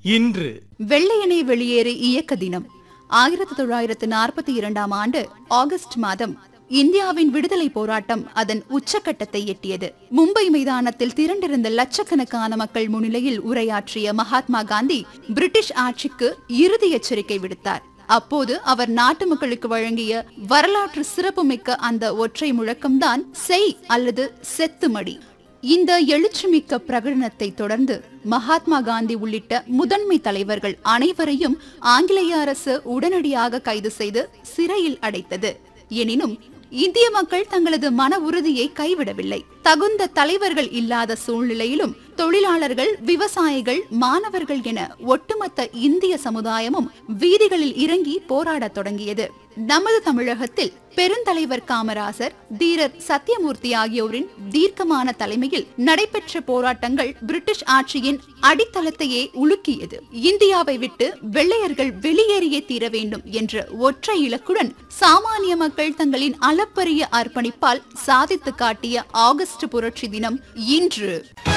இன்று வெள்ளையனே வெளியேறு இயக்க தினம் ஆயிரத்தி தொள்ளாயிரத்து நாற்பத்தி இரண்டாம் ஆண்டு ஆகஸ்ட் மாதம் இந்தியாவின் விடுதலை போராட்டம் அதன் உச்சக்கட்டத்தை எட்டியது மும்பை மைதானத்தில் திரண்டிருந்த லட்சக்கணக்கான மக்கள் முன்னிலையில் உரையாற்றிய மகாத்மா காந்தி பிரிட்டிஷ் ஆட்சிக்கு இறுதி எச்சரிக்கை விடுத்தார் அப்போது அவர் நாட்டு மக்களுக்கு வழங்கிய வரலாற்று சிறப்புமிக்க அந்த ஒற்றை முழக்கம்தான் செய் அல்லது செத்துமடி இந்த எழுச்சிமிக்க பிரகடனத்தை தொடர்ந்து மகாத்மா காந்தி உள்ளிட்ட முதன்மை தலைவர்கள் அனைவரையும் ஆங்கிலேய அரசு உடனடியாக கைது செய்து சிறையில் அடைத்தது எனினும் இந்திய மக்கள் தங்களது மன உறுதியை கைவிடவில்லை தகுந்த தலைவர்கள் இல்லாத சூழ்நிலையிலும் தொழிலாளர்கள் விவசாயிகள் மாணவர்கள் என ஒட்டுமொத்த இந்திய சமுதாயமும் வீதிகளில் இறங்கி போராடத் தொடங்கியது நமது தமிழகத்தில் பெருந்தலைவர் காமராசர் தீரர் சத்தியமூர்த்தி ஆகியோரின் தீர்க்கமான தலைமையில் நடைபெற்ற போராட்டங்கள் பிரிட்டிஷ் ஆட்சியின் அடித்தளத்தையே உலுக்கியது இந்தியாவை விட்டு வெள்ளையர்கள் வெளியேறியே தீர வேண்டும் என்ற ஒற்றை இலக்குடன் சாமானிய மக்கள் தங்களின் அளப்பரிய அர்ப்பணிப்பால் சாதித்து காட்டிய ஆகஸ்ட் புரட்சி தினம் இன்று